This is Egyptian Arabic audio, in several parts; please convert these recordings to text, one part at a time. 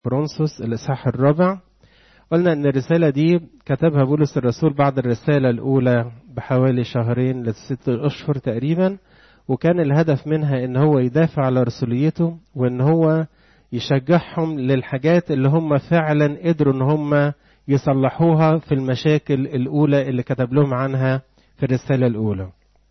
برونسوس الإصحاح الرابع قلنا إن الرسالة دي كتبها بولس الرسول بعد الرسالة الأولى بحوالي شهرين لست أشهر تقريبا وكان الهدف منها إن هو يدافع على رسوليته وإن هو يشجعهم للحاجات اللي هم فعلا قدروا إن هم يصلحوها في المشاكل الأولى اللي كتب لهم عنها في الرسالة الأولى.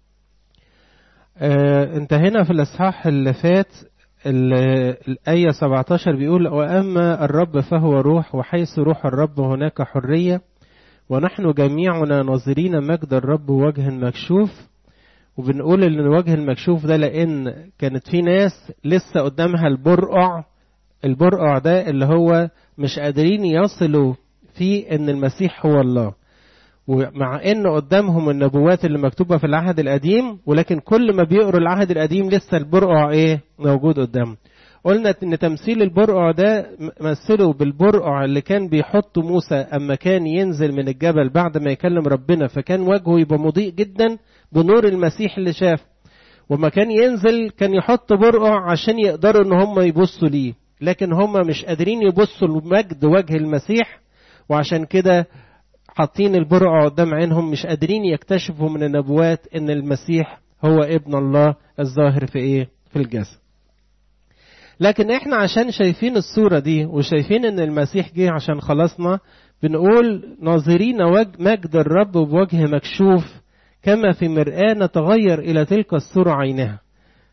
آه انتهينا في الإصحاح اللي فات الآية 17 بيقول وأما الرب فهو روح وحيث روح الرب هناك حرية ونحن جميعنا ناظرين مجد الرب وجه مكشوف وبنقول ان الوجه المكشوف ده لان كانت في ناس لسه قدامها البرقع البرقع ده اللي هو مش قادرين يصلوا في ان المسيح هو الله ومع ان قدامهم النبوات اللي مكتوبه في العهد القديم ولكن كل ما بيقروا العهد القديم لسه البرقع ايه موجود قدامهم قلنا ان تمثيل البرقع ده مثله بالبرقع اللي كان بيحطه موسى اما كان ينزل من الجبل بعد ما يكلم ربنا فكان وجهه يبقى مضيء جدا بنور المسيح اللي شاف وما كان ينزل كان يحط برقع عشان يقدروا ان هم يبصوا ليه لكن هم مش قادرين يبصوا لمجد وجه المسيح وعشان كده حاطين البرقع قدام عينهم مش قادرين يكتشفوا من النبوات ان المسيح هو ابن الله الظاهر في ايه في الجسد لكن احنا عشان شايفين الصورة دي وشايفين ان المسيح جه عشان خلصنا بنقول ناظرين وجه مجد الرب بوجه مكشوف كما في مرآة نتغير إلى تلك الصورة عينها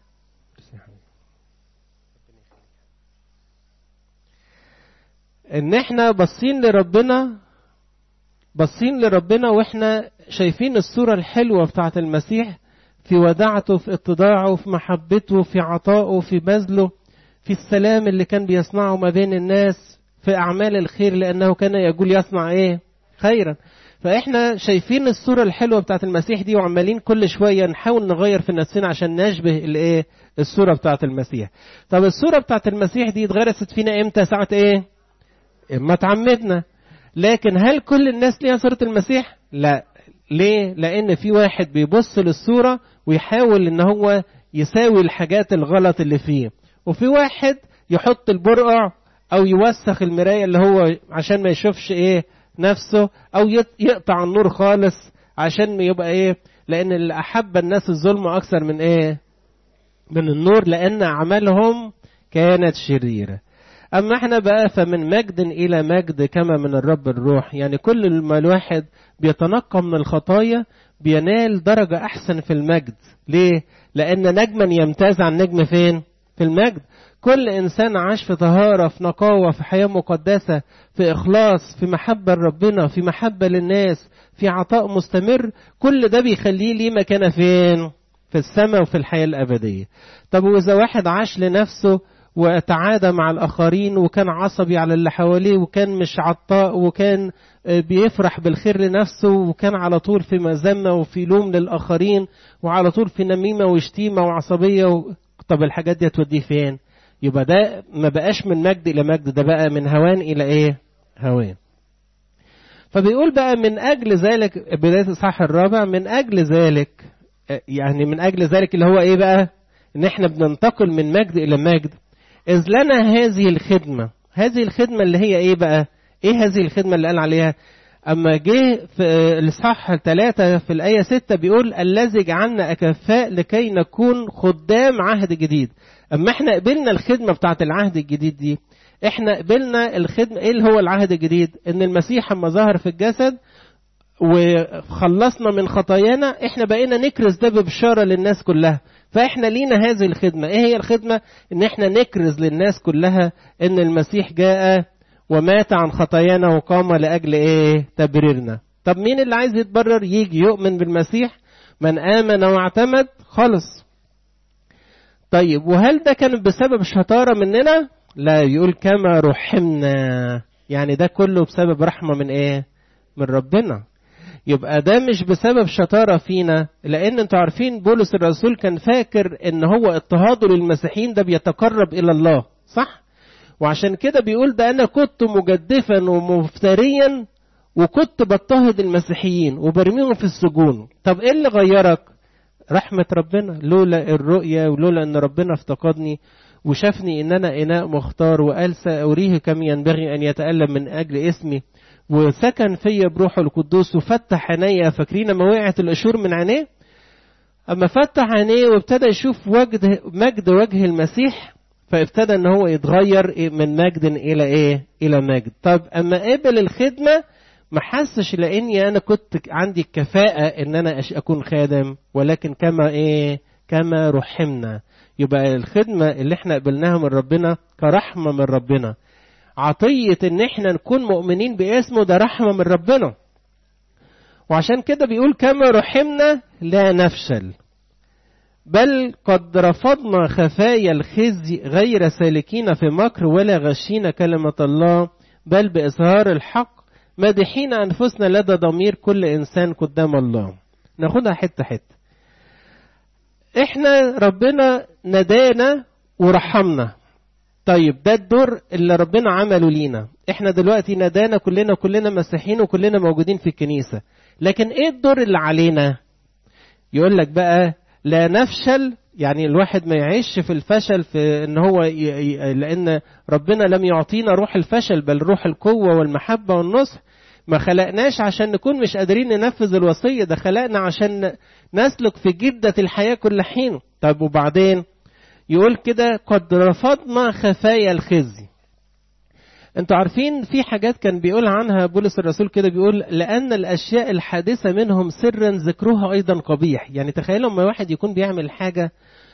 ان احنا باصين لربنا باصين لربنا واحنا شايفين الصورة الحلوة بتاعة المسيح في وداعته في اتضاعه في محبته في عطائه في بذله في السلام اللي كان بيصنعه ما بين الناس في أعمال الخير لأنه كان يقول يصنع إيه خيرا فإحنا شايفين الصورة الحلوة بتاعة المسيح دي وعمالين كل شوية نحاول نغير في نفسنا عشان نشبه الإيه الصورة بتاعة المسيح طب الصورة بتاعة المسيح دي اتغرست فينا إمتى ساعة إيه إما تعمدنا لكن هل كل الناس ليها صورة المسيح لا ليه لأن في واحد بيبص للصورة ويحاول إن هو يساوي الحاجات الغلط اللي فيه وفي واحد يحط البرقع او يوسخ المرايه اللي هو عشان ما يشوفش ايه نفسه او يقطع النور خالص عشان يبقى ايه لان اللي احب الناس الظلم اكثر من ايه من النور لان اعمالهم كانت شريره اما احنا بقى فمن مجد الى مجد كما من الرب الروح يعني كل ما الواحد بيتنقى من الخطايا بينال درجه احسن في المجد ليه لان نجما يمتاز عن نجم فين في المجد كل إنسان عاش في طهارة في نقاوة في حياة مقدسة في إخلاص في محبة لربنا في محبة للناس في عطاء مستمر كل ده بيخليه ليه مكانة فين في السماء وفي الحياة الأبدية طب وإذا واحد عاش لنفسه وتعادى مع الآخرين وكان عصبي على اللي حواليه وكان مش عطاء وكان بيفرح بالخير لنفسه وكان على طول في مذمة وفي لوم للآخرين وعلى طول في نميمة وشتيمة وعصبية و... طب الحاجات دي هتوديه فين يبقى ده ما بقاش من مجد الى مجد ده بقى من هوان الى ايه هوان فبيقول بقى من اجل ذلك بدايه الاصحاح الرابع من اجل ذلك يعني من اجل ذلك اللي هو ايه بقى ان احنا بننتقل من مجد الى مجد اذ لنا هذه الخدمه هذه الخدمه اللي هي ايه بقى ايه هذه الخدمه اللي قال عليها أما جه في الإصحاح ثلاثة في الآية ستة بيقول الذي جعلنا أكفاء لكي نكون خدام عهد جديد أما إحنا قبلنا الخدمة بتاعة العهد الجديد دي إحنا قبلنا الخدمة إيه اللي هو العهد الجديد إن المسيح أما ظهر في الجسد وخلصنا من خطايانا إحنا بقينا نكرز ده ببشارة للناس كلها فإحنا لينا هذه الخدمة إيه هي الخدمة إن إحنا نكرز للناس كلها إن المسيح جاء ومات عن خطايانا وقام لأجل إيه تبريرنا طب مين اللي عايز يتبرر يجي يؤمن بالمسيح من آمن واعتمد خلص طيب وهل ده كان بسبب شطارة مننا لا يقول كما رحمنا يعني ده كله بسبب رحمة من إيه من ربنا يبقى ده مش بسبب شطارة فينا لأن انتوا عارفين بولس الرسول كان فاكر ان هو اضطهاده للمسيحيين ده بيتقرب إلى الله صح؟ وعشان كده بيقول ده أنا كنت مجدفا ومفتريا وكنت بضطهد المسيحيين وبرميهم في السجون طب إيه اللي غيرك رحمة ربنا لولا الرؤية ولولا أن ربنا افتقدني وشافني ان انا اناء مختار وقال سأريه كم ينبغي ان يتألم من اجل اسمي وسكن فيا بروحه القدوس وفتح عينيا فاكرين ما وقعت القشور من عينيه اما فتح عينيه وابتدى يشوف وجد مجد وجه المسيح فابتدى ان هو يتغير من مجد الى ايه الى مجد طب اما قبل الخدمه ما حسش لاني انا كنت عندي الكفاءه ان انا اكون خادم ولكن كما ايه كما رحمنا يبقى الخدمه اللي احنا قبلناها من ربنا كرحمه من ربنا عطيه ان احنا نكون مؤمنين باسمه ده رحمه من ربنا وعشان كده بيقول كما رحمنا لا نفشل بل قد رفضنا خفايا الخزي غير سالكين في مكر ولا غشين كلمة الله بل بإظهار الحق مادحين أنفسنا لدى ضمير كل إنسان قدام الله ناخدها حتة حتة إحنا ربنا ندانا ورحمنا طيب ده الدور اللي ربنا عمله لينا احنا دلوقتي ندانا كلنا كلنا مسيحيين وكلنا موجودين في الكنيسة لكن ايه الدور اللي علينا يقول لك بقى لا نفشل يعني الواحد ما يعيش في الفشل في ان هو ي... ي... لان ربنا لم يعطينا روح الفشل بل روح القوه والمحبه والنصح ما خلقناش عشان نكون مش قادرين ننفذ الوصيه ده خلقنا عشان نسلك في جده الحياه كل حين طب وبعدين يقول كده قد رفضنا خفايا الخزي انتوا عارفين في حاجات كان بيقول عنها بولس الرسول كده بيقول لان الاشياء الحادثه منهم سرا ذكرها ايضا قبيح يعني تخيلوا لما واحد يكون بيعمل حاجه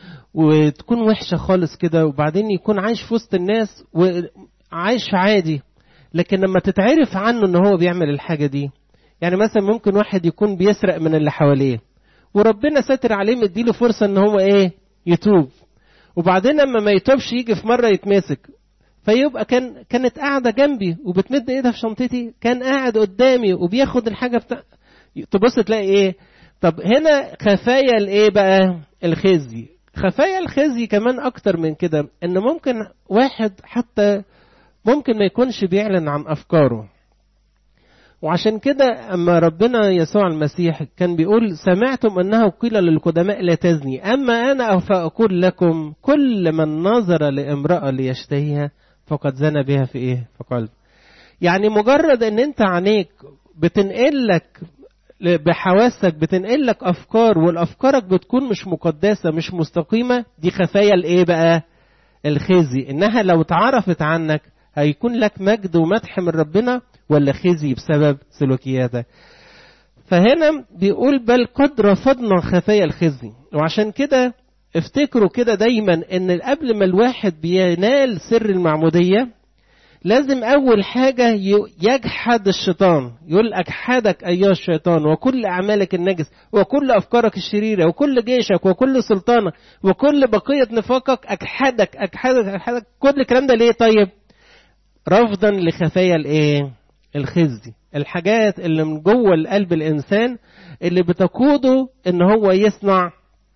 وتكون وحشه خالص كده وبعدين يكون عايش في وسط الناس وعايش عادي لكن لما تتعرف عنه ان هو بيعمل الحاجه دي يعني مثلا ممكن واحد يكون بيسرق من اللي حواليه وربنا ساتر عليه مديله فرصه ان هو ايه يتوب وبعدين لما ما يتوبش يجي في مره يتمسك فيبقى كان كانت قاعده جنبي وبتمد ايدها في شنطتي كان قاعد قدامي وبياخد الحاجه بتاع تبص تلاقي ايه طب هنا خفايا الايه بقى الخزي خفايا الخزي كمان اكتر من كده ان ممكن واحد حتى ممكن ما يكونش بيعلن عن افكاره وعشان كده اما ربنا يسوع المسيح كان بيقول سمعتم انه قيل للقدماء لا تزني اما انا فاقول لكم كل من نظر لامراه ليشتهيها فقد زنى بها في ايه في قلب يعني مجرد ان انت عينيك بتنقلك بحواسك بتنقلك افكار والافكارك بتكون مش مقدسه مش مستقيمه دي خفايا الايه بقى الخزي انها لو اتعرفت عنك هيكون لك مجد ومدح من ربنا ولا خزي بسبب سلوكياتك فهنا بيقول بل قد رفضنا خفايا الخزي وعشان كده افتكروا كده دايما ان قبل ما الواحد بينال سر المعمودية لازم اول حاجة يجحد الشيطان يقول اجحدك ايها الشيطان وكل اعمالك النجس وكل افكارك الشريرة وكل جيشك وكل سلطانك وكل بقية نفاقك اجحدك اجحدك اجحدك كل الكلام ده ليه طيب رفضا لخفايا الايه الخزي الحاجات اللي من جوه القلب الانسان اللي بتقوده ان هو يصنع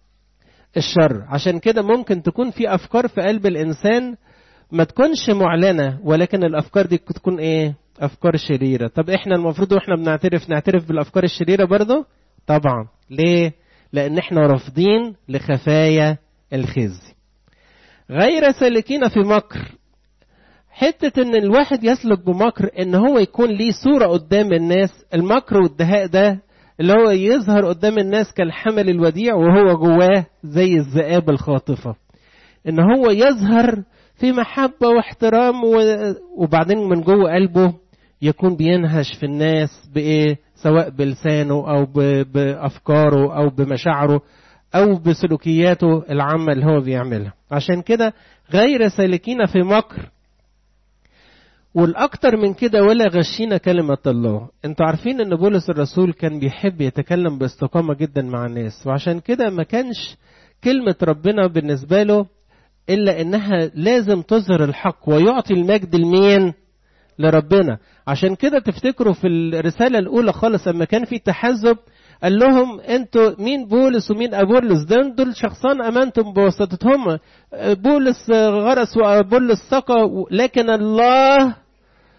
الشر عشان كده ممكن تكون في افكار في قلب الانسان ما تكونش معلنه ولكن الافكار دي تكون ايه افكار شريره طب احنا المفروض واحنا بنعترف نعترف بالافكار الشريره برضه طبعا ليه لان احنا رافضين لخفايا الخزي غير سالكين في مكر حتة ان الواحد يسلك بمكر ان هو يكون ليه صورة قدام الناس المكر والدهاء ده اللي هو يظهر قدام الناس كالحمل الوديع وهو جواه زي الذئاب الخاطفة ان هو يظهر في محبة واحترام وبعدين من جوه قلبه يكون بينهش في الناس بإيه سواء بلسانه أو بأفكاره أو بمشاعره أو بسلوكياته العامة اللي هو بيعملها عشان كده غير سالكين في مكر والأكتر من كده ولا غشينا كلمة الله انتوا عارفين ان بولس الرسول كان بيحب يتكلم باستقامة جدا مع الناس وعشان كده ما كانش كلمة ربنا بالنسبة له إلا إنها لازم تظهر الحق ويعطي المجد لمين؟ لربنا عشان كده تفتكروا في الرسالة الأولى خالص لما كان في تحزب قال لهم انتوا مين بولس ومين ابولس ده دول شخصان امنتم بواسطتهم بولس غرس وابولس سقى لكن الله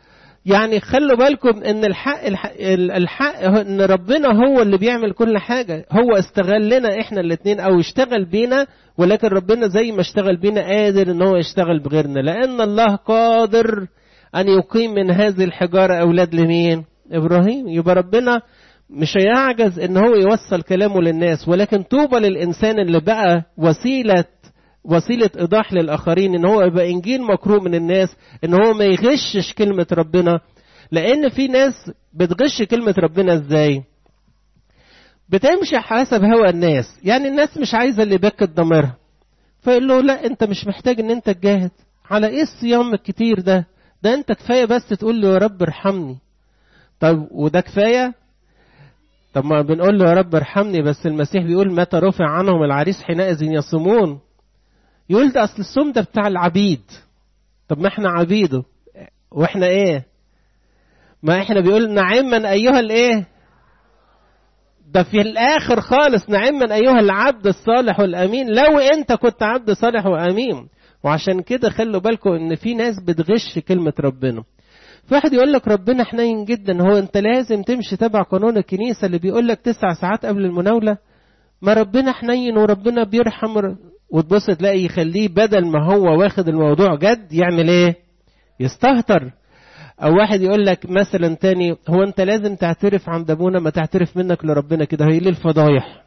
يعني خلوا بالكم ان الحق الحق, الحق ان ربنا هو اللي بيعمل كل حاجه هو استغلنا احنا الاثنين او اشتغل بينا ولكن ربنا زي ما اشتغل بينا قادر ان هو يشتغل بغيرنا لان الله قادر ان يقيم من هذه الحجاره اولاد لمين ابراهيم يبقى ربنا مش هيعجز ان هو يوصل كلامه للناس ولكن طوبى للانسان اللي بقى وسيله وسيلة إيضاح للآخرين إن هو يبقى إنجيل مقروء من الناس إن هو ما يغشش كلمة ربنا لأن في ناس بتغش كلمة ربنا إزاي؟ بتمشي حسب هوى الناس يعني الناس مش عايزة اللي يبكت ضميرها فيقول له لا أنت مش محتاج إن أنت تجاهد على إيه الصيام الكتير ده؟ ده أنت كفاية بس تقول له يا رب ارحمني طب وده كفاية؟ طب ما بنقول له يا رب ارحمني بس المسيح بيقول متى رفع عنهم العريس حينئذ يصومون يقول ده اصل الصوم ده بتاع العبيد طب ما احنا عبيده واحنا ايه ما احنا بيقول نعما ايها الايه ده في الاخر خالص نعما ايها العبد الصالح والامين لو انت كنت عبد صالح وامين وعشان كده خلوا بالكم ان في ناس بتغش كلمه ربنا في واحد يقول لك ربنا حنين جدا هو انت لازم تمشي تبع قانون الكنيسه اللي بيقول لك تسع ساعات قبل المناوله ما ربنا حنين وربنا بيرحم وتبص تلاقي يخليه بدل ما هو واخد الموضوع جد يعمل ايه يستهتر او واحد يقول لك مثلا تاني هو انت لازم تعترف عند ابونا ما تعترف منك لربنا كده هي ليه الفضايح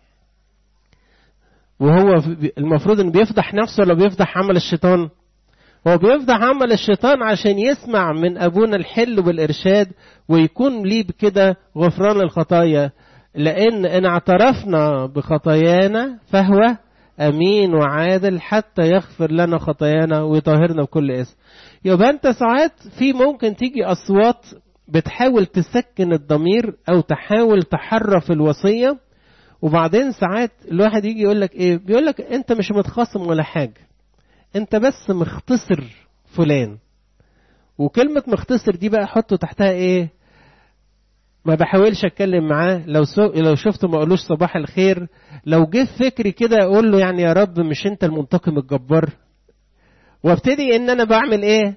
وهو المفروض ان بيفضح نفسه ولا بيفضح عمل الشيطان هو بيفضح عمل الشيطان عشان يسمع من ابونا الحل والارشاد ويكون ليه بكده غفران الخطايا لان ان اعترفنا بخطايانا فهو امين وعادل حتى يغفر لنا خطايانا ويطهرنا بكل اسم يبقى انت ساعات في ممكن تيجي اصوات بتحاول تسكن الضمير او تحاول تحرف الوصيه وبعدين ساعات الواحد يجي يقول لك ايه بيقول لك انت مش متخاصم ولا حاجه انت بس مختصر فلان وكلمه مختصر دي بقى حطه تحتها ايه ما بحاولش اتكلم معاه لو سو... لو شفته ما اقولوش صباح الخير لو جه فكري كده اقول له يعني يا رب مش انت المنتقم الجبار وابتدي ان انا بعمل ايه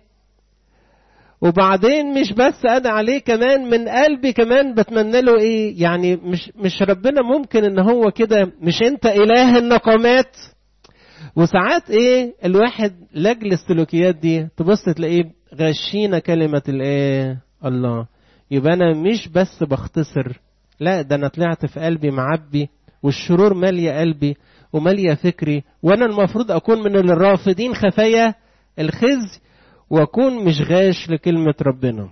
وبعدين مش بس انا عليه كمان من قلبي كمان بتمنى له ايه يعني مش مش ربنا ممكن ان هو كده مش انت اله النقمات وساعات ايه الواحد لاجل السلوكيات دي تبص تلاقيه غشينا كلمه الايه الله يبقى انا مش بس بختصر لا ده انا طلعت في قلبي معبي والشرور ماليه قلبي وماليه فكري وانا المفروض اكون من الرافضين خفايا الخزي واكون مش غاش لكلمه ربنا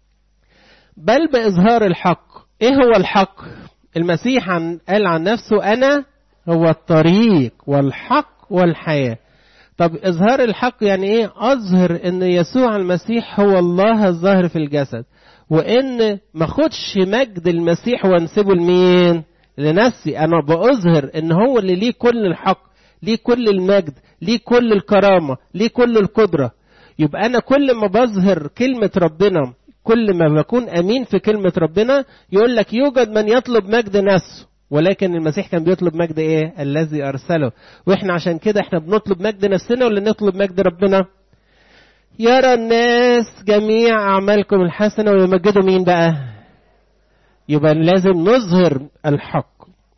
بل باظهار الحق ايه هو الحق المسيح عن قال عن نفسه انا هو الطريق والحق والحياه طب اظهار الحق يعني ايه اظهر ان يسوع المسيح هو الله الظاهر في الجسد وان ما خدش مجد المسيح وانسبه لمين لنفسي انا باظهر ان هو اللي ليه كل الحق ليه كل المجد ليه كل الكرامه ليه كل القدره يبقى انا كل ما بظهر كلمه ربنا كل ما بكون امين في كلمه ربنا يقول لك يوجد من يطلب مجد نفسه ولكن المسيح كان بيطلب مجد ايه الذي ارسله واحنا عشان كده احنا بنطلب مجد نفسنا ولا نطلب مجد ربنا يرى الناس جميع أعمالكم الحسنة ويمجدوا مين بقى؟ يبقى لازم نظهر الحق.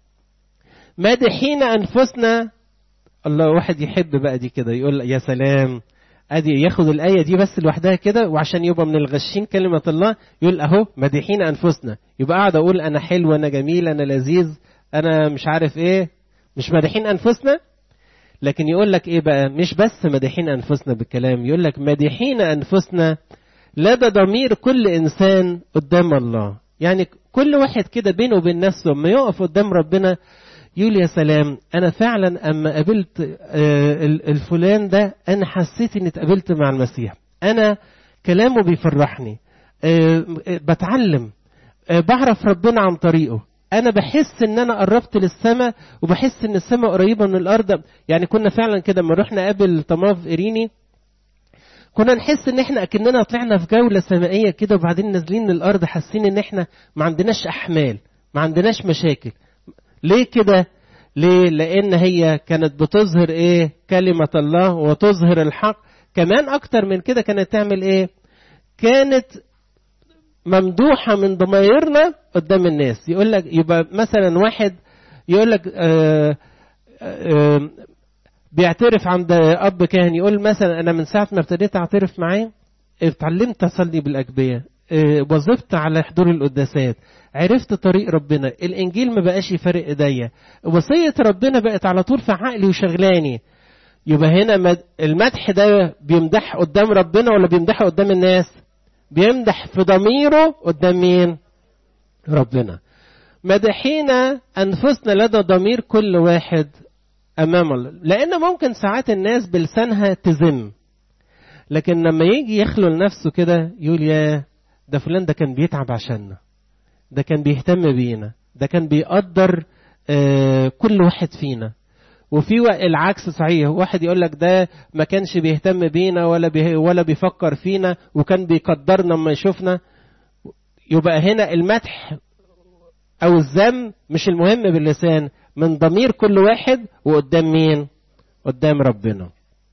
مادحين أنفسنا الله واحد يحب بقى دي كده يقول يا سلام ادي ياخد الآية دي بس لوحدها كده وعشان يبقى من الغشين كلمة الله يقول أهو مادحين أنفسنا يبقى قاعد أقول أنا حلو أنا جميل أنا لذيذ أنا مش عارف إيه مش مادحين أنفسنا لكن يقول لك ايه بقى مش بس مادحين انفسنا بالكلام يقول لك مادحين انفسنا لدى ضمير كل انسان قدام الله يعني كل واحد كده بينه وبين نفسه لما يقف قدام ربنا يقول يا سلام انا فعلا اما قابلت الفلان ده انا حسيت اني اتقابلت مع المسيح انا كلامه بيفرحني بتعلم بعرف ربنا عن طريقه انا بحس ان انا قربت للسماء وبحس ان السماء قريبه من الارض يعني كنا فعلا كده لما رحنا قابل طماف ايريني كنا نحس ان احنا اكننا طلعنا في جوله سمائيه كده وبعدين نازلين للارض حاسين ان احنا ما عندناش احمال ما عندناش مشاكل ليه كده ليه لان هي كانت بتظهر ايه كلمه الله وتظهر الحق كمان اكتر من كده كانت تعمل ايه كانت ممدوحة من ضمايرنا قدام الناس يقول لك يبقى مثلا واحد يقول لك آآ آآ بيعترف عند أب كاهن يقول مثلا أنا من ساعة ما ابتديت أعترف معاه اتعلمت أصلي بالأجبية وظبت على حضور القداسات عرفت طريق ربنا الإنجيل ما بقاش يفرق إيديا وصية ربنا بقت على طول في عقلي وشغلاني يبقى هنا المدح ده بيمدح قدام ربنا ولا بيمدحه قدام الناس بيمدح في ضميره قدام مين ربنا مدحينا أنفسنا لدى ضمير كل واحد أمام الله لأن ممكن ساعات الناس بلسانها تذم لكن لما يجي يخلو لنفسه كده يقول يا ده فلان ده كان بيتعب عشاننا ده كان بيهتم بينا ده كان بيقدر آه كل واحد فينا وفي العكس صحيح واحد يقول لك ده ما كانش بيهتم بينا ولا بي ولا بيفكر فينا وكان بيقدرنا لما يشوفنا يبقى هنا المدح او الذم مش المهم باللسان من ضمير كل واحد وقدام مين قدام ربنا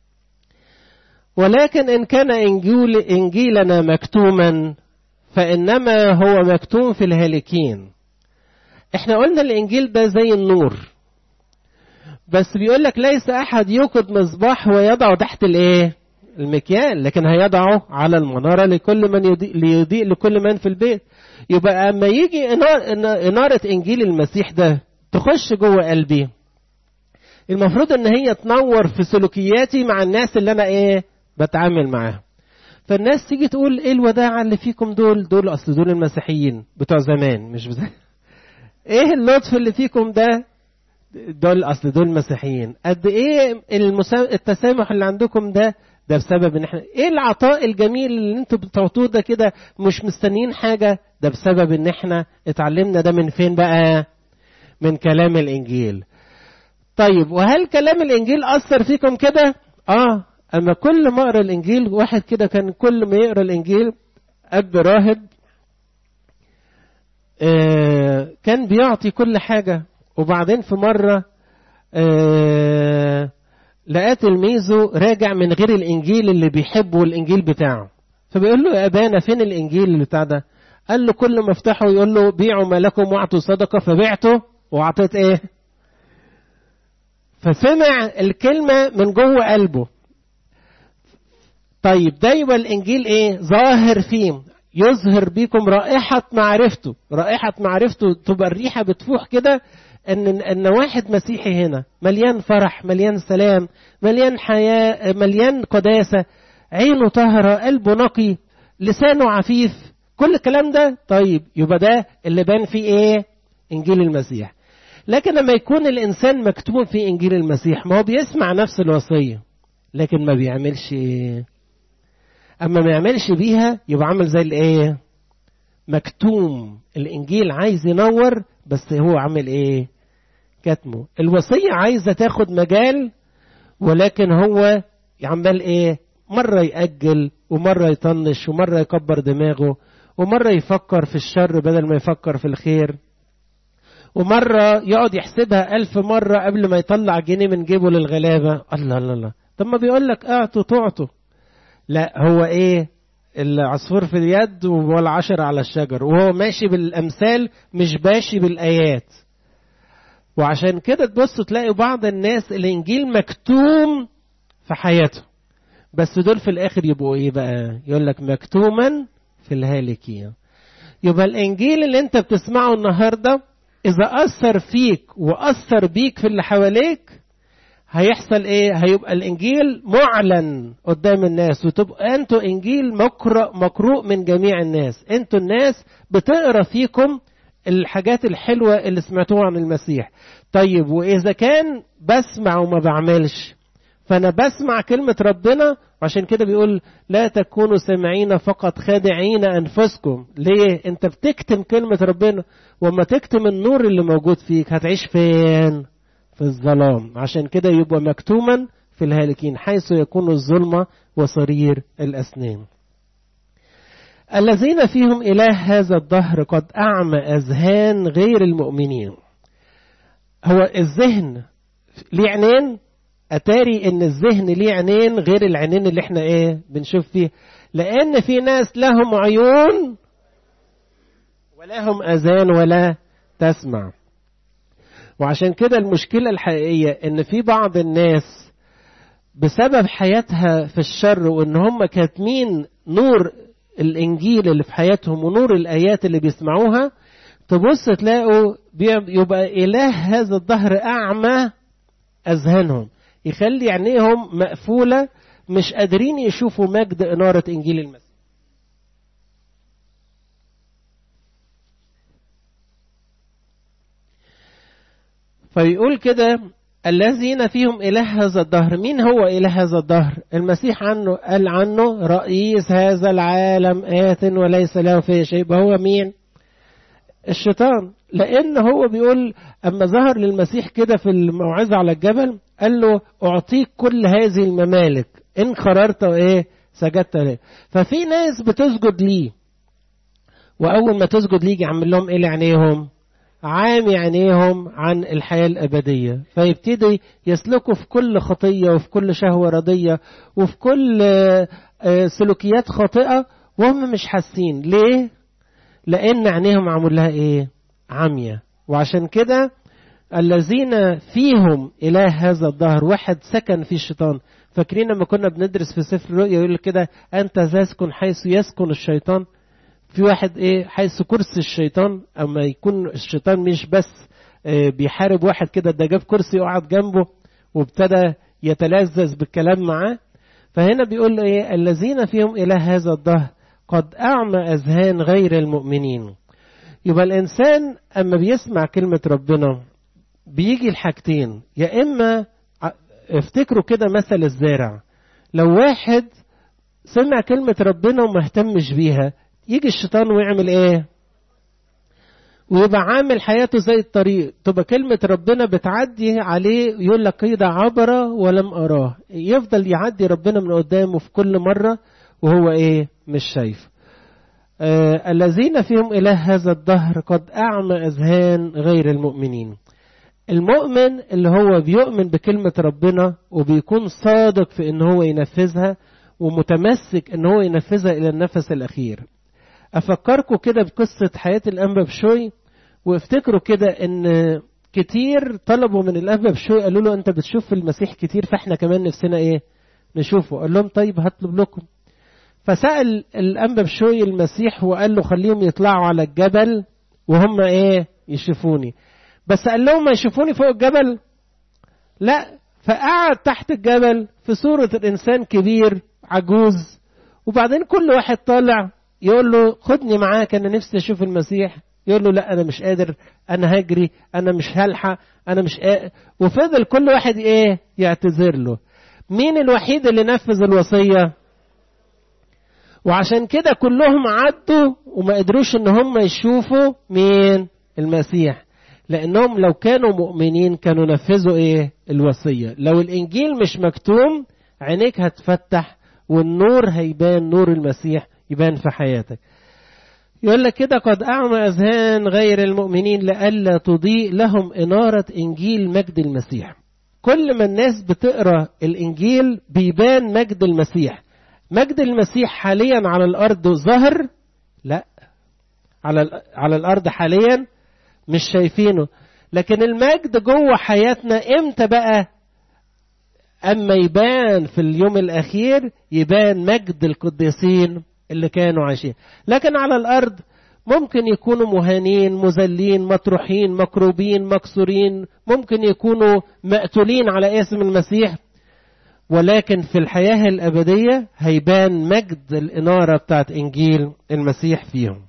ولكن ان كان انجيل انجيلنا مكتوما فانما هو مكتوم في الهالكين احنا قلنا الانجيل ده زي النور بس بيقول لك ليس احد يوقد مصباح ويضعه تحت الايه المكيال لكن هيضعه على المناره لكل من يضيء ليضيء لكل من في البيت يبقى اما يجي اناره انجيل المسيح ده تخش جوه قلبي المفروض ان هي تنور في سلوكياتي مع الناس اللي انا ايه بتعامل معاهم فالناس تيجي تقول ايه الوداعة اللي فيكم دول دول اصل دول المسيحيين بتوع زمان مش بزي. ايه اللطف اللي فيكم ده دول اصل دول مسيحيين قد ايه المسا... التسامح اللي عندكم ده ده بسبب ان احنا ايه العطاء الجميل اللي انتوا بتعطوه ده كده مش مستنيين حاجة ده بسبب ان احنا اتعلمنا ده من فين بقى من كلام الانجيل طيب وهل كلام الانجيل اثر فيكم كده اه اما كل ما اقرا الانجيل واحد كده كان كل ما يقرا الانجيل اب راهب آه كان بيعطي كل حاجه وبعدين في مره آه لقى تلميذه راجع من غير الانجيل اللي بيحبه الانجيل بتاعه فبيقول له يا ابانا فين الانجيل اللي بتاع ده قال له كل ما افتحه يقول له بيعوا ما لكم واعطوا صدقه فبعته واعطيت ايه فسمع الكلمه من جوه قلبه طيب ده يبقى الانجيل ايه ظاهر فيه يظهر بيكم رائحة معرفته رائحة معرفته تبقى الريحة بتفوح كده ان ان واحد مسيحي هنا مليان فرح مليان سلام مليان حياة مليان قداسة عينه طاهرة قلبه نقي لسانه عفيف كل الكلام ده طيب يبقى ده اللي بان فيه ايه انجيل المسيح لكن لما يكون الانسان مكتوب في انجيل المسيح ما هو بيسمع نفس الوصيه لكن ما بيعملش ايه اما ما يعملش بيها يبقى عامل زي الايه مكتوم الانجيل عايز ينور بس هو عامل ايه كتمه الوصيه عايزه تاخد مجال ولكن هو عمال ايه مره ياجل ومره يطنش ومره يكبر دماغه ومره يفكر في الشر بدل ما يفكر في الخير ومرة يقعد يحسبها ألف مرة قبل ما يطلع جنيه من جيبه للغلابة الله الله الله طب ما بيقول لك اعطوا تعطوا لا هو ايه العصفور في اليد والعشر على الشجر وهو ماشي بالامثال مش ماشي بالايات وعشان كده تبصوا تلاقوا بعض الناس الانجيل مكتوم في حياته بس دول في الاخر يبقوا ايه بقى يقول لك مكتوما في الهالكين يبقى الانجيل اللي انت بتسمعه النهارده اذا اثر فيك واثر بيك في اللي حواليك هيحصل ايه هيبقى الانجيل معلن قدام الناس وتبقى انتوا انجيل مقرأ مقروء من جميع الناس انتوا الناس بتقرا فيكم الحاجات الحلوه اللي سمعتوها عن المسيح طيب واذا كان بسمع وما بعملش فانا بسمع كلمه ربنا عشان كده بيقول لا تكونوا سامعين فقط خادعين انفسكم ليه انت بتكتم كلمه ربنا وما تكتم النور اللي موجود فيك هتعيش فين في الظلام عشان كده يبقى مكتوما في الهالكين حيث يكون الظلمة وصرير الأسنان الذين فيهم إله هذا الدهر قد أعمى أذهان غير المؤمنين هو الذهن ليه عينين أتاري إن الذهن ليه عينين غير العينين اللي احنا إيه بنشوف فيه لأن في ناس لهم عيون ولهم أذان ولا تسمع وعشان كده المشكلة الحقيقية إن في بعض الناس بسبب حياتها في الشر وإن هم كاتمين نور الإنجيل اللي في حياتهم ونور الآيات اللي بيسمعوها تبص تلاقوا يبقى إله هذا الظهر أعمى أذهانهم يخلي عينيهم مقفولة مش قادرين يشوفوا مجد إنارة إنجيل المسيح فيقول كده الذين فيهم إله هذا الدهر مين هو إله هذا الدهر المسيح عنه قال عنه رئيس هذا العالم آت وليس له فيه شيء هو مين الشيطان لأن هو بيقول أما ظهر للمسيح كده في الموعظة على الجبل قال له أعطيك كل هذه الممالك إن قررت إيه سجدت له ففي ناس بتسجد ليه وأول ما تسجد ليه يعمل لهم إيه لعينيهم عامي عينيهم عن الحياة الأبدية فيبتدي يسلكوا في كل خطية وفي كل شهوة رضية وفي كل سلوكيات خاطئة وهم مش حاسين ليه؟ لأن عينيهم معمول لها إيه؟ عمية وعشان كده الذين فيهم إله هذا الظهر واحد سكن في الشيطان فاكرين لما كنا بندرس في سفر الرؤيا يقول كده أنت تسكن حيث يسكن الشيطان في واحد ايه حيث كرسي الشيطان اما يكون الشيطان مش بس بيحارب واحد كده ده جاب كرسي يقعد جنبه وابتدى يتلذذ بالكلام معاه فهنا بيقول له ايه الذين فيهم اله هذا الظهر قد اعمى اذهان غير المؤمنين يبقى الانسان اما بيسمع كلمه ربنا بيجي الحاجتين يا اما افتكروا كده مثل الزارع لو واحد سمع كلمة ربنا وما اهتمش بيها يجي الشيطان ويعمل ايه ويبقى عامل حياته زي الطريق تبقى كلمة ربنا بتعدي عليه يقول لك كده عبر ولم أراه يفضل يعدي ربنا من قدامه في كل مرة وهو ايه مش شايف آه الذين فيهم إله هذا الدهر قد أعمى أذهان غير المؤمنين المؤمن اللي هو بيؤمن بكلمة ربنا وبيكون صادق في ان هو ينفذها ومتمسك ان هو ينفذها الى النفس الاخير افكركم كده بقصة حياة الانبا بشوي وافتكروا كده ان كتير طلبوا من الانبا بشوي قالوا له انت بتشوف المسيح كتير فاحنا كمان نفسنا ايه نشوفه قال لهم طيب هطلب لكم فسأل الانبا بشوي المسيح وقال له خليهم يطلعوا على الجبل وهم ايه يشوفوني بس قال لهم ما يشوفوني فوق الجبل لا فقعد تحت الجبل في صورة الإنسان كبير عجوز وبعدين كل واحد طالع يقول له خدني معاك أنا نفسي أشوف المسيح يقول له لا أنا مش قادر أنا هجري أنا مش هلحق أنا مش قادر وفضل كل واحد إيه يعتذر له مين الوحيد اللي نفذ الوصية وعشان كده كلهم عدوا وما قدروش ان هم يشوفوا مين المسيح لانهم لو كانوا مؤمنين كانوا نفذوا ايه الوصيه لو الانجيل مش مكتوم عينيك هتفتح والنور هيبان نور المسيح يبان في حياتك يقول لك كده قد أعمى أذهان غير المؤمنين لئلا تضيء لهم إنارة إنجيل مجد المسيح كل ما الناس بتقرأ الإنجيل بيبان مجد المسيح مجد المسيح حاليا على الأرض ظهر لا على على الأرض حاليا مش شايفينه لكن المجد جوه حياتنا امتى بقى اما يبان في اليوم الاخير يبان مجد القديسين اللي كانوا عايشين لكن على الارض ممكن يكونوا مهانين مذلين مطروحين مكروبين مكسورين ممكن يكونوا مقتولين على اسم المسيح ولكن في الحياة الأبدية هيبان مجد الإنارة بتاعت إنجيل المسيح فيهم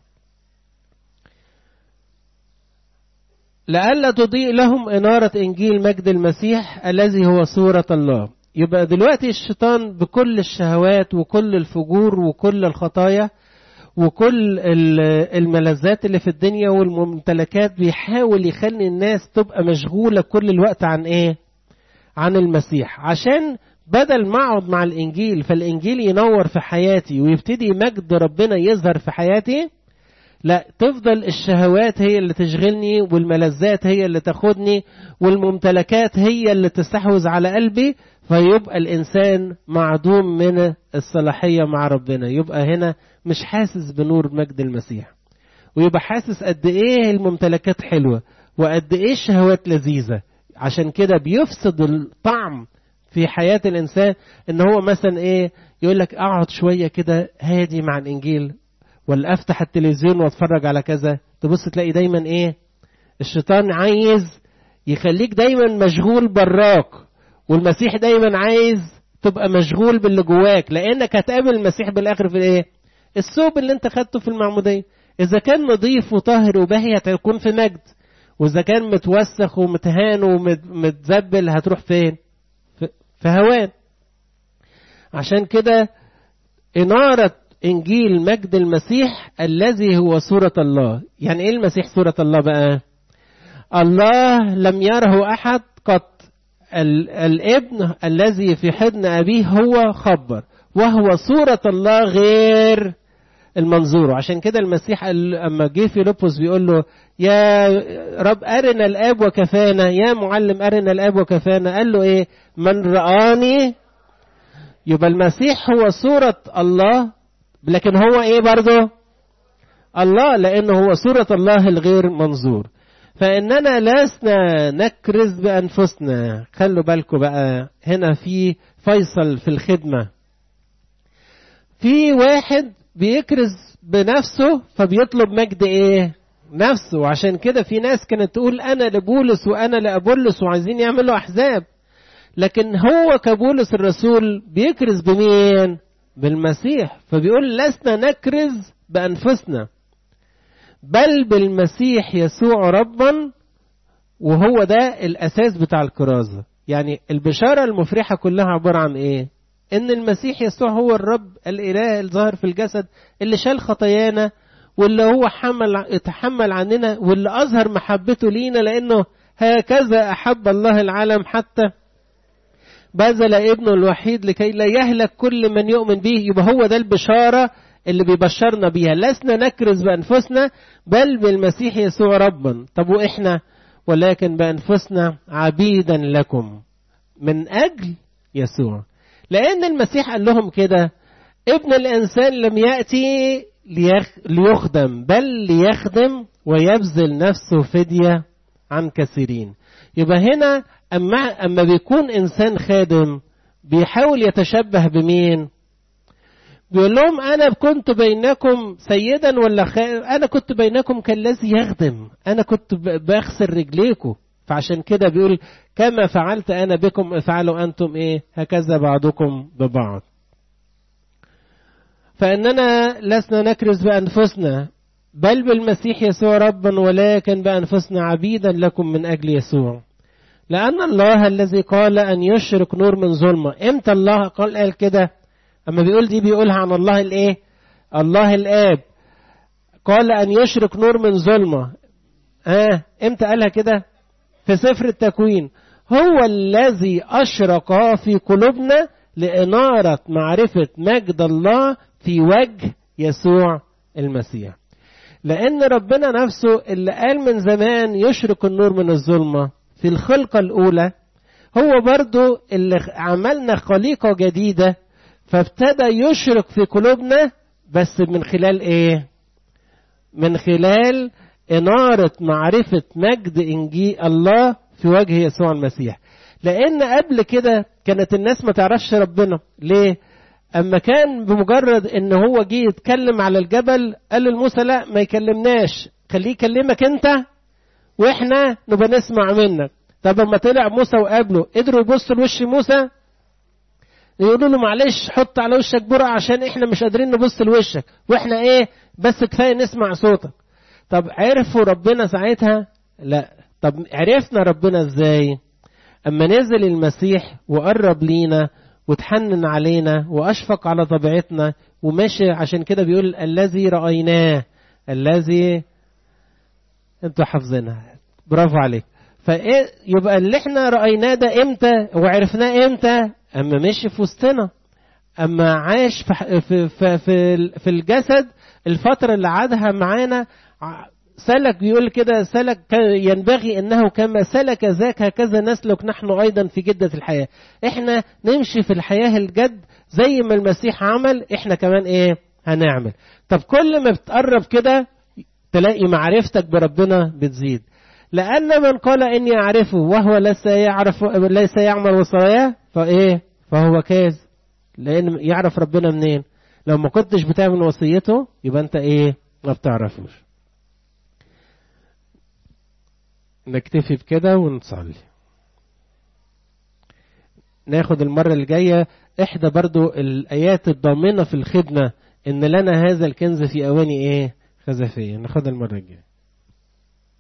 لئلا تضيء لهم إنارة إنجيل مجد المسيح الذي هو صورة الله يبقى دلوقتي الشيطان بكل الشهوات وكل الفجور وكل الخطايا وكل الملذات اللي في الدنيا والممتلكات بيحاول يخلي الناس تبقى مشغولة كل الوقت عن ايه عن المسيح عشان بدل ما اقعد مع الانجيل فالانجيل ينور في حياتي ويبتدي مجد ربنا يظهر في حياتي لا تفضل الشهوات هي اللي تشغلني والملذات هي اللي تاخدني والممتلكات هي اللي تستحوذ على قلبي فيبقى الإنسان معدوم من الصلاحية مع ربنا يبقى هنا مش حاسس بنور مجد المسيح ويبقى حاسس قد ايه الممتلكات حلوة وقد ايه الشهوات لذيذة عشان كده بيفسد الطعم في حياة الإنسان إن هو مثلا إيه يقول لك أقعد شوية كده هادي مع الإنجيل ولا أفتح التلفزيون وأتفرج على كذا تبص تلاقي دايما إيه الشيطان عايز يخليك دايما مشغول براك والمسيح دايما عايز تبقى مشغول باللي جواك لأنك هتقابل المسيح بالآخر في إيه الثوب اللي أنت خدته في المعمودية إذا كان نظيف وطاهر وباهي هتكون في مجد وإذا كان متوسخ ومتهان ومتزبل هتروح فين؟ في هوان عشان كده إنارة إنجيل مجد المسيح الذي هو صورة الله يعني إيه المسيح صورة الله بقى الله لم يره أحد قط الابن الذي في حضن أبيه هو خبر وهو صورة الله غير المنظور عشان كده المسيح اما جه فيلبس بيقول له يا رب ارنا الاب وكفانا يا معلم ارنا الاب وكفانا قال له ايه من رآني يبقى المسيح هو صورة الله لكن هو ايه برضه الله لانه هو صورة الله الغير منظور فاننا لسنا نكرز بانفسنا خلوا بالكم بقى هنا في فيصل في الخدمة في واحد بيكرز بنفسه فبيطلب مجد ايه نفسه وعشان كده في ناس كانت تقول انا لبولس وانا لابولس وعايزين يعملوا احزاب لكن هو كبولس الرسول بيكرز بمين بالمسيح فبيقول لسنا نكرز بانفسنا بل بالمسيح يسوع ربا وهو ده الاساس بتاع الكرازه يعني البشاره المفرحه كلها عباره عن ايه ان المسيح يسوع هو الرب الاله الظاهر في الجسد اللي شال خطايانا واللي هو حمل اتحمل عننا واللي اظهر محبته لينا لانه هكذا احب الله العالم حتى بذل ابنه الوحيد لكي لا يهلك كل من يؤمن به يبقى هو ده البشاره اللي بيبشرنا بيها لسنا نكرز بانفسنا بل بالمسيح يسوع ربا طب واحنا ولكن بانفسنا عبيدا لكم من اجل يسوع لأن المسيح قال لهم كده ابن الإنسان لم يأتي ليخدم بل ليخدم ويبذل نفسه فدية عن كثيرين يبقى هنا أما, أما بيكون إنسان خادم بيحاول يتشبه بمين بيقول لهم أنا كنت بينكم سيدا ولا خ... أنا كنت بينكم كالذي يخدم أنا كنت بغسل رجليكم فعشان كده بيقول كما فعلت أنا بكم افعلوا أنتم إيه هكذا بعضكم ببعض فإننا لسنا نكرز بأنفسنا بل بالمسيح يسوع ربا ولكن بأنفسنا عبيدا لكم من أجل يسوع لأن الله الذي قال أن يشرك نور من ظلمة إمتى الله قال قال كده أما بيقول دي بيقولها عن الله الإيه الله الآب قال أن يشرك نور من ظلمة آه إمتى قالها كده في سفر التكوين هو الذي أشرق في قلوبنا لإنارة معرفة مجد الله في وجه يسوع المسيح لأن ربنا نفسه اللي قال من زمان يشرق النور من الظلمة في الخلقة الأولى هو برضو اللي عملنا خليقة جديدة فابتدى يشرق في قلوبنا بس من خلال ايه من خلال إنارة معرفة مجد إنجيل الله في وجه يسوع المسيح لأن قبل كده كانت الناس ما تعرفش ربنا ليه أما كان بمجرد إن هو جه يتكلم على الجبل قال لموسى لا ما يكلمناش خليه يكلمك أنت وإحنا نبقى نسمع منك طب لما طلع موسى وقابله قدروا يبصوا لوش موسى يقولوا له معلش حط على وشك برقع عشان احنا مش قادرين نبص لوشك واحنا ايه بس كفايه نسمع صوتك طب عرفوا ربنا ساعتها لا طب عرفنا ربنا ازاي اما نزل المسيح وقرب لينا وتحنن علينا واشفق على طبيعتنا وماشي عشان كده بيقول الذي رايناه الذي انتوا حافظينها برافو عليك فايه يبقى اللي احنا رايناه ده امتى وعرفناه امتى اما مشي في وسطنا اما عاش في في في, في الجسد الفتره اللي عادها معانا سلك بيقول كده سلك ينبغي انه كما سلك ذاك هكذا نسلك نحن ايضا في جده الحياه احنا نمشي في الحياه الجد زي ما المسيح عمل احنا كمان ايه هنعمل طب كل ما بتقرب كده تلاقي معرفتك بربنا بتزيد لأن من قال إني أعرفه وهو ليس يعرف ليس يعمل وصاياه فإيه فهو كاذب لأن يعرف ربنا منين لو ما كنتش بتعمل وصيته يبقى أنت إيه ما بتعرفوش نكتفي بكده ونصلي ناخد المرة الجاية إحدى برضو الآيات الضامنة في الخدمة إن لنا هذا الكنز في أواني إيه خزفية ناخد المرة الجاية